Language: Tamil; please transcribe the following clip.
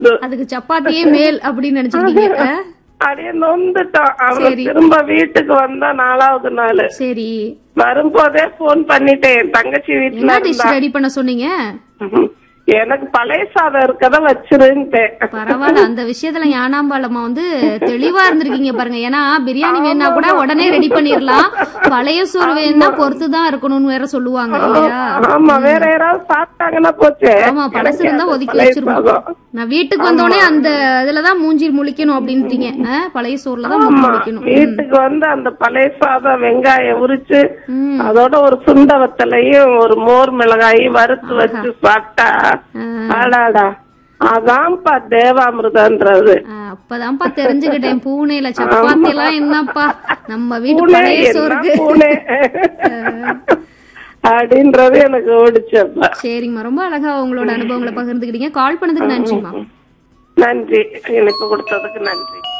அதுக்கு சப்பாத்தியே மேல் அப்படின்னு நினைச்சுக்கிட்டீங்க ஆ? அப்படியே நொந்துட்டான் அவன் சரி. திரும்ப வீட்டுக்கு வந்தா நாலாவது நாள் சரி வரும்போதே போன் பண்ணிட்டேன் என் தங்கச்சி வீட்டுல என்ன டிஷ் இருந்தா ரெடி பண்ண சொன்னீங்க ம்ஹும். எனக்கு பழைய சாதம் இருக்கத வச்சிருந்தேன் பரவாயில்ல அந்த விஷயத்துல ஞானாம்பாளம்மா வந்து தெளிவா இருந்திருக்கீங்க பாருங்க ஏன்னா பிரியாணி வேணா கூட உடனே ரெடி பண்ணிரலாம் பழைய சோறு வேணா பொறுத்து தான் இருக்கணும்னு வேற சொல்லுவாங்க இல்லையா ஆமா வேற யாராவது சாப்பிட்டாங்கன்னா போச்சு ஆமா பழசு இருந்தா ஒதுக்கி பழைய வச்சிருப்போம் சாதம். நான் வீட்டுக்கு வந்தோடனே அந்த இதுலதான் மூஞ்சி முழிக்கணும் அப்படின்ட்டீங்க ஆ, பழைய சோறுல தான் மூஞ்சி ஆமா முழிக்கணும் வீட்டுக்கு வந்து அந்த பழைய சாதம் வெங்காயம் உரிச்சு ம். அதோட ஒரு சுண்ட வத்தலையும் ஒரு மோர் மிளகாயும் வறுத்து வச்சு சாப்பிட்டா ஆ. ஆடாடா அதான்ப்பா தேவாமிர்தன்றது ஆ, அப்பதான்ப்பா தெரிஞ்சுக்கிட்டேன் பூனேல சப்பாத்தி எல்லாம் என்னப்பா நம்ம வீட்டு பூனை பழைய என்ன சோறுக்கு பூனை அப்படின்றது எனக்கு ஓடிச்சப்ப சரிம்மா ரொம்ப அழகா உங்களோட அனுபவங்களை பகிர்ந்துக்கிட்டீங்க கால் பண்ணதுக்கு நன்றிம்மா நன்றி இணைப்பு கொடுத்ததுக்கு நன்றி